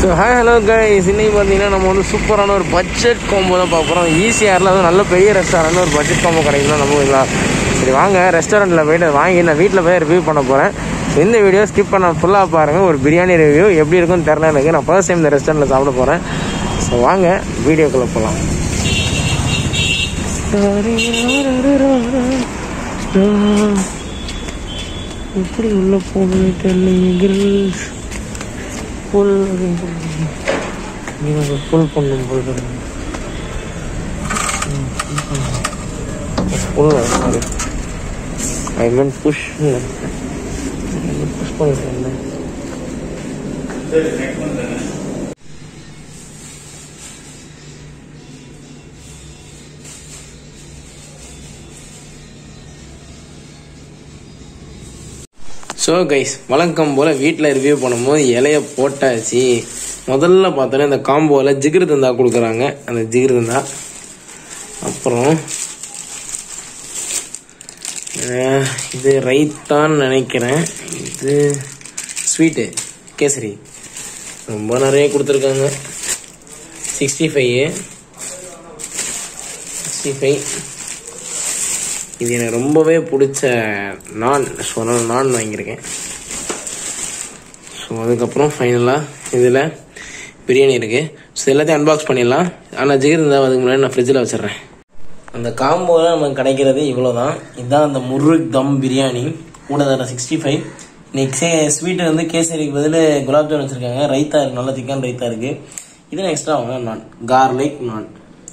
So hi hello guys இன்னைக்கு பார்த்தீங்கன்னா நம்ம வந்து சூப்பரான ஒரு பட்ஜெட் காம்போ தான் பார்க்க போகிறோம் ஈஸியாரில் அது நல்ல பெரிய ரெஸ்டாரண்ட் ஒரு பட்ஜெட் காம்போ கிடைக்கலாம் நம்புவீங்களா சரி வாங்க ரெஸ்டாரண்ட்டில் போயிட்டு அதை வாங்கி நான் வீட்டில் போய் ரிவ்யூ பண்ண போகிறேன் இந்த வீடியோ ஸ்கிப் பண்ண ஃபுல்லாக பாருங்கள் ஒரு பிரியாணி ரிவ்யூ எப்படி இருக்கும்னு தெரில எனக்கு நான் ஃபர்ஸ்ட் டைம் இந்த ரெஸ்டாரண்ட்டில் சாப்பிட போகிறேன் ஸோ வாங்க வீடியோக்குள்ளே போகலாம் எப்படி உள்ள போகணும்னு தெரியல கிரில்ஸ் புல் நீங்கள் புல் பண்ணும் போது pull sorry I mean push push பண்ணிட்டேன் ஸோ கைஸ் வழக்கம் போல் வீட்டில் ரிவ்யூ பண்ணும்போது இலைய போட்டாச்சு முதல்ல பார்த்தோன்னா இந்த காம்போவில் ஜிகிரு தந்தா கொடுக்குறாங்க அந்த ஜிகிரு தந்தா அப்புறம் அஹ், இது ரைத்தான்னு நினைக்கிறேன் இது ஸ்வீட்டு கேசரி ரொம்ப நிறைய கொடுத்துருக்காங்க சிக்ஸ்டி ஃபைவ் சிக்ஸ்டி ஃபைவ் இது எனக்கு ரொம்பவே பிடிச்ச நான் ஸோ அதனால் நான் வாங்கியிருக்கேன் ஸோ அதுக்கப்புறம் ஃபைனலாக இதில் பிரியாணி இருக்குது ஸோ எல்லாத்தையும் அன்பாக்ஸ் பண்ணிடலாம் ஆனால் ஜிகர் இருந்தால் அதுக்கு முன்னாடி நான் ஃப்ரிட்ஜில் வச்சிடுறேன் அந்த காம்போவில் நமக்கு கிடைக்கிறது இவ்வளோ தான் இதுதான் அந்த முர்ருக் தம் பிரியாணி கூட தர சிக்ஸ்டி ஃபைவ் நெக்ஸ்ட் ஸ்வீட்டு வந்து கேசரிக்கு பதில் குலாப் ஜாமுன் வச்சுருக்காங்க ரைத்தா இருக்குது நல்ல திக்கான ரைத்தா இருக்குது இது எக்ஸ்ட்ரா வாங்க நான் கார்லிக் நான்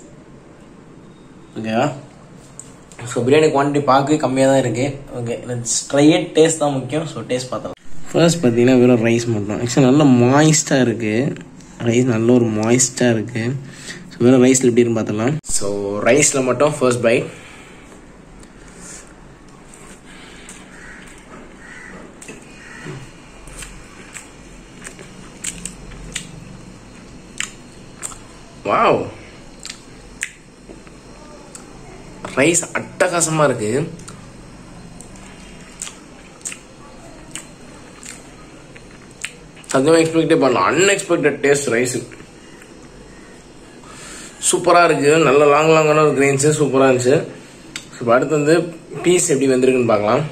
ஓகேவா ஸோ பிரியாணி குவான்டிட்டி பார்க்க கம்மியாக தான் இருக்குது ஓகே ட்ரை இட் டேஸ்ட் தான் முக்கியம் ஸோ டேஸ்ட் பார்த்தலாம் ஃபர்ஸ்ட் பார்த்தீங்கன்னா வெறும் ரைஸ் மட்டும் ஆக்சுவலாக நல்ல மாய்ஸ்டாக இருக்குது ரைஸ் நல்ல ஒரு மாய்ஸ்டாக இருக்குது ஸோ வெறும் ரைஸில் எப்படி இருக்குன்னு பார்த்தலாம் ஸோ ரைஸில் மட்டும் ஃபர்ஸ்ட் பைட் வாவ் ரைஸ் அட்டகாசமாக இருக்கு சத்தியமாக எக்ஸ்பெக்டே பண்ணல அன்எக்ஸ்பெக்டட் டேஸ்ட் ரைஸ் சூப்பராக இருக்கு நல்ல லாங் லாங்கான ஒரு கிரெயின்ஸு சூப்பராக இருந்துச்சு இப்போ அடுத்து வந்து பீஸ் எப்படி வந்திருக்குன்னு பார்க்கலாம்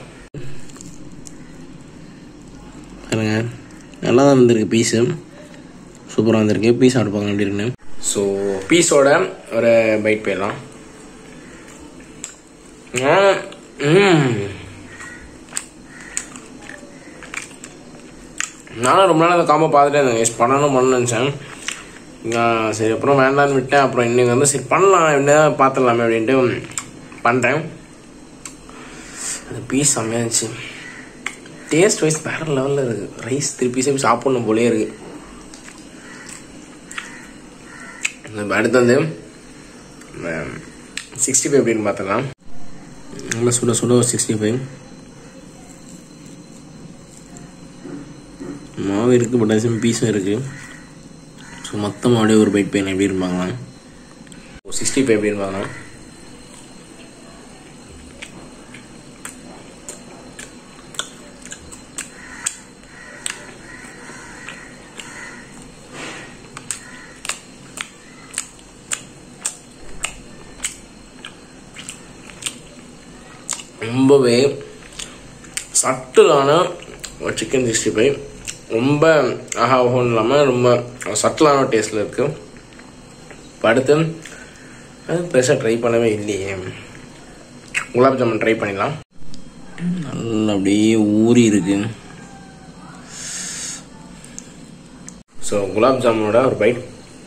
பாருங்க நல்லா தான் வந்திருக்கு பீஸு சூப்பராக வந்திருக்கு பீஸ் சாப்பிட்டு பார்க்கலாம் எப்படி இருக்குன்னு ஸோ பீஸோட ஒரு பைட் போயிடலாம் ம். நானும் ரொம்ப நாள் அந்த காம்போ பார்த்துட்டே இருந்தேன் எஸ் பண்ணணும் பண்ணணும்னு நினச்சேன் நான் சரி அப்புறம் வேண்டான்னு விட்டேன் அப்புறம் இன்னைக்கு வந்து சரி பண்ணலாம் எப்படியா பார்த்துடலாமே அப்படின்ட்டு பண்ணுறேன் அந்த பீஸ் செம்மையாக இருந்துச்சு டேஸ்ட் வைஸ் வேற லெவலில் இருக்குது ரைஸ் திருப்பி திருப்பி சாப்பிடணும் போலே இருக்கு இப்ப அடுத்து வந்து சிக்ஸ்டி ஃபைவ் எப்படின்னு பார்த்துடலாம் நல்லா சுட சுட ஒரு சிக்ஸ்டி ஃபைவ் மாவு இருக்குது பட் அது பீஸும் இருக்குது ஸோ மொத்தமாக அப்படியே ஒரு பைட் பெயின் எப்படி இருப்பாங்களாம் சிக்ஸ்டி ஃபைவ் எப்படி இருப்பாங்களாம் ரொம்பவே சட்டிலான ஒரு சிக்கன் சிக்ஸ்டி ஃபைவ் ரொம்ப ஆஹா ஓஹோன்னு இல்லாமல் ரொம்ப சட்டிலான டேஸ்ட்டில் இருக்குது இப்போ அடுத்து அது பெருசாக ட்ரை பண்ணவே இல்லையே குலாப் ஜாமுன் ட்ரை பண்ணிடலாம் நல்லா அப்படியே ஊறி இருக்கு ஸோ குலாப் ஜாமுனோட ஒரு பைட்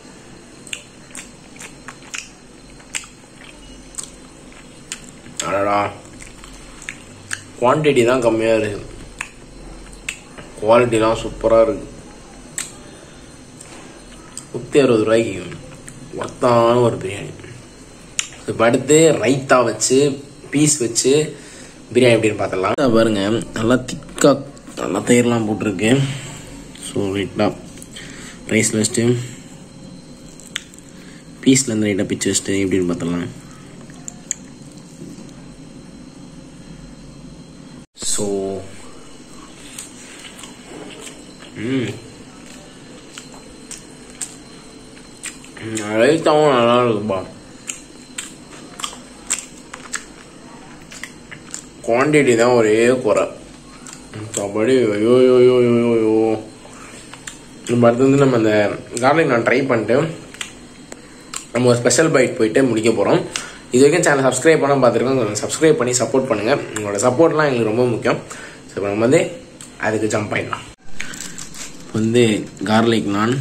அடடா குவான்டிட்டி தான் கம்மியாக இருக்குது குவாலிட்டிலாம் சூப்பராக இருக்கு நூற்றி அறுபது ரூபாய்க்கு ஒர்த்தான ஒரு பிரியாணி இப்போ அடுத்து ரைத்தா வச்சு பீஸ் வச்சு பிரியாணி எப்படின்னு பார்த்துடலாம் இதை பாருங்க நல்லா திக்காக நல்லா தயிர்லாம் போட்டிருக்கு ஸோ ரைட்டாக ரைஸில் வச்சுட்டு பீஸ்லேருந்து ரைட்டாக பிச்சு வச்சுட்டு எப்படின்னு பார்த்துடலாம் ஸோ ம் ரைத்தாவும் நல்லா இருக்குப்பா குவான்டிட்டி தான் ஒரே குறை மற்றபடி ஐயோ ஐயோ ஐயோ ஐயோ ஐயோ நம்ம அடுத்து வந்து நம்ம அந்த கார்லிக் நான் ட்ரை பண்ணிட்டு நம்ம ஒரு ஸ்பெஷல் பைட் போயிட்டு முடிக்க போகிறோம் இது வரைக்கும் சேனல் சப்ஸ்கிரைப் பண்ண பார்த்துருக்கோம் சப்ஸ்கிரைப் பண்ணி சப்போர்ட் பண்ணுங்கள் உங்களோட சப்போர்ட்லாம் எங்களுக்கு ரொம்ப முக்கியம் ஸோ இப்போ நம்ம வந்து அதுக்கு ஜம்ப் ஆயிடலாம் வந்து கார்லிக் நான்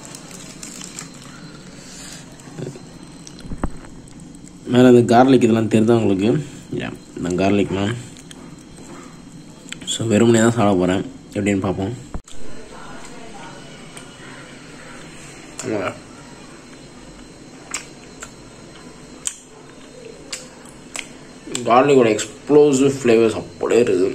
மேலே அந்த கார்லிக் இதெல்லாம் தெரியுதா உங்களுக்கு Yeah, இந்த கார்லிக் நான் ஸோ வெறுமனே தான் சாப்பிட போகிறேன் எப்படின்னு பார்ப்போம் ஆமாங்க. கார்லிக்கோட எக்ஸ்ப்ளோசிவ் ஃப்ளேவர்ஸ் அப்படியே இருக்குது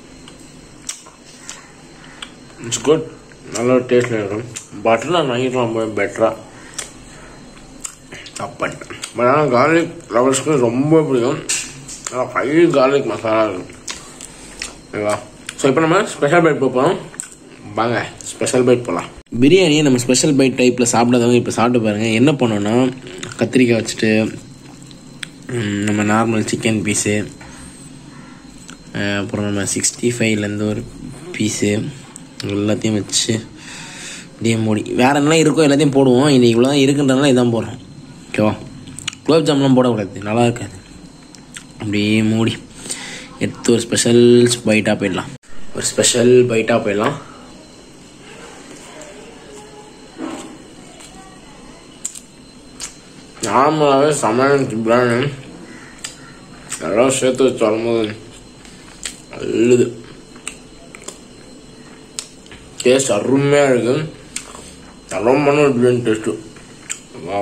இட்ஸ் குட் நல்ல டேஸ்டில் இருக்கும் பட்டரில் நைட் ரொம்ப பெட்டராக பண்ணிட்டேன் பட் ஆனால் கார்லிக் லவர்ஸ்க்கு ரொம்ப பிடிக்கும் நல்லா ஃபை கார்லிக் மசாலா இருக்கும் ஓகேவா ஸோ இப்போ நம்ம ஸ்பெஷல் பைட் போகிறோம் வாங்க ஸ்பெஷல் பைட் போகலாம் பிரியாணியை நம்ம ஸ்பெஷல் பைட் டைப்பில் சாப்பிடாதவங்க இப்போ சாப்பிட்டு பாருங்கள் என்ன பண்ணோன்னா கத்திரிக்காய் வச்சுட்டு ம், நம்ம நார்மல் சிக்கன் பீஸு அப்புறம் நம்ம சிக்ஸ்டி ஃபைவ்லேருந்து ஒரு பீஸு எல்லாத்தையும் வச்சு அப்படியே மூடி வேறு என்னலாம் இருக்கோ எல்லாத்தையும் போடுவோம் இன்னைக்கு இவ்வளோ தான் இருக்குன்றதுனால இதான் போடுறோம் ஓகேவா குலோப் ஜாமுன்லாம் போடக்கூடாது நல்லா இருக்காது அப்படியே மூடி எடுத்து ஒரு ஸ்பெஷல் பைட்டாக போயிடலாம் ஒரு ஸ்பெஷல் பைட்டாக போயிடலாம் நார்மலாகவே சமையல் பிரியாணி எல்லாம் சேர்த்து வச்சு வரும்போது நல்லது டேஸ்ட் அருமையாக இருக்கு தரமான பிரியாணி டேஸ்ட்டு வா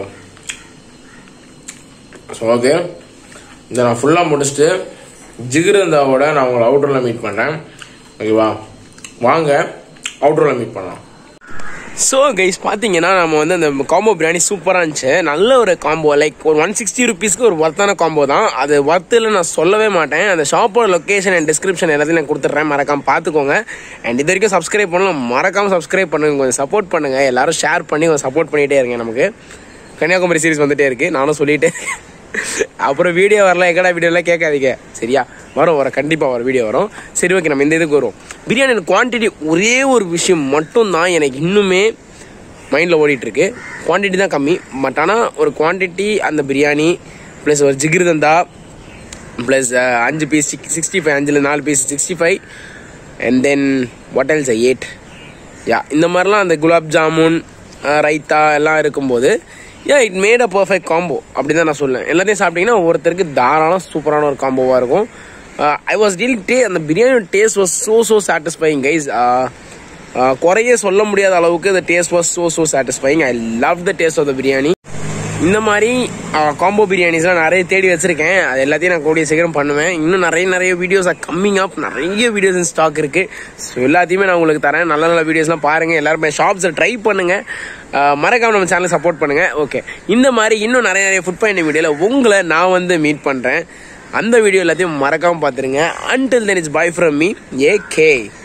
ஸோ ஓகே இதை நான் ஃபுல்லாக முடிச்சுட்டு ஜிகிருந்தாவோட நான் உங்களை அவுட்டரில் மீட் பண்ணுறேன் ஓகேவா வாங்க அவுட்டரில் மீட் பண்ணலாம் ஸோ கைஸ் பார்த்தீங்கன்னா நம்ம வந்து அந்த காம்போ பிரியாணி சூப்பராக இருந்துச்சு நல்ல ஒரு காம்போ லைக் ஒரு ஒன் சிக்ஸ்டி ருபீஸ்க்கு ஒரு ஒர்த்தான காம்போ தான் அது ஒர்த்தில் நான் சொல்லவே மாட்டேன் அந்த ஷாப்போட லொக்கேஷன் அண்ட் டிஸ்கிரிப்ஷன் எல்லாத்தையும் நான் கொடுத்துட்றேன் மறக்காம பார்த்துக்கோங்க அண்ட் இது வரைக்கும் சப்ஸ்கிரைப் பண்ணலாம் மறக்காம சப்ஸ்கிரைப் பண்ணுங்க கொஞ்சம் சப்போர்ட் பண்ணுங்க எல்லாரும் ஷேர் பண்ணி கொஞ்சம் சப்போர்ட் பண்ணிகிட்டே இருங்க நமக்கு கன்னியாகுமரி சீரிஸ் வந்துட்டே இருக்கு நானும் சொல்லிட்டே அப்புறம் வீடியோ வரல எக்கடா வீடியோலாம் கேட்காதீங்க சரியா வரும் வரும் கண்டிப்பாக வரும் வீடியோ வரும் சரி ஓகே நம்ம இந்த இதுக்கு வரும் பிரியாணியோட குவான்டிட்டி ஒரே ஒரு விஷயம் மட்டும்தான் எனக்கு இன்னுமே மைண்டில் ஓடிட்டுருக்கு குவான்டிட்டி தான் கம்மி பட் ஆனால் ஒரு குவான்டிட்டி அந்த பிரியாணி ப்ளஸ் ஒரு ஜிகிருதந்தா ப்ளஸ் அஞ்சு பீஸ் சிக்ஸ்டி ஃபைவ் அஞ்சில் நாலு piece sixty five and then what else eight yeah இந்த மாதிரிலாம் அந்த குலாப் ஜாமுன் அஹ், ரைத்தா எல்லாம் இருக்கும்போது yeah it made a perfect combo அப்படி தான் நான் சொல்லுவேன் எல்லாத்தையும் சாப்பிட்டீங்கன்னா ஒவ்வொருத்தருக்கு தாராளம் சூப்பரான ஒரு காம்போவாக இருக்கும் ஐ வாஸ் டீல் டே அந்த biryani taste was so so satisfying guys குறைய சொல்ல முடியாத அளவுக்கு the taste was so so satisfying I love the taste of the biryani இந்த மாதிரி காம்போ பிரியாணிஸ்லாம் நிறைய தேடி வச்சிருக்கேன் அது எல்லாத்தையும் நான் கூடிய சீக்கிரம் பண்ணுவேன் இன்னும் நிறைய நிறைய வீடியோஸ் கம்மிங் அப் நிறைய வீடியோஸ் இன் ஸ்டாக் இருக்கு ஸோ எல்லாத்தையுமே நான் உங்களுக்கு தரேன் நல்ல நல்ல வீடியோஸ்லாம் பாருங்க எல்லாருமே ஷாப்ஸை ட்ரை பண்ணுங்க அஹ், மறக்காம நம்ம சேனலை சப்போர்ட் பண்ணுங்க ஓகே இந்த மாதிரி இன்னும் நிறைய நிறைய ஃபுட் பாயிண்ட் வீடியோவில் உங்களை நான் வந்து மீட் பண்றேன் அந்த வீடியோ எல்லாத்தையும் மறக்காம பார்த்துருங்க until then it's bye from me A K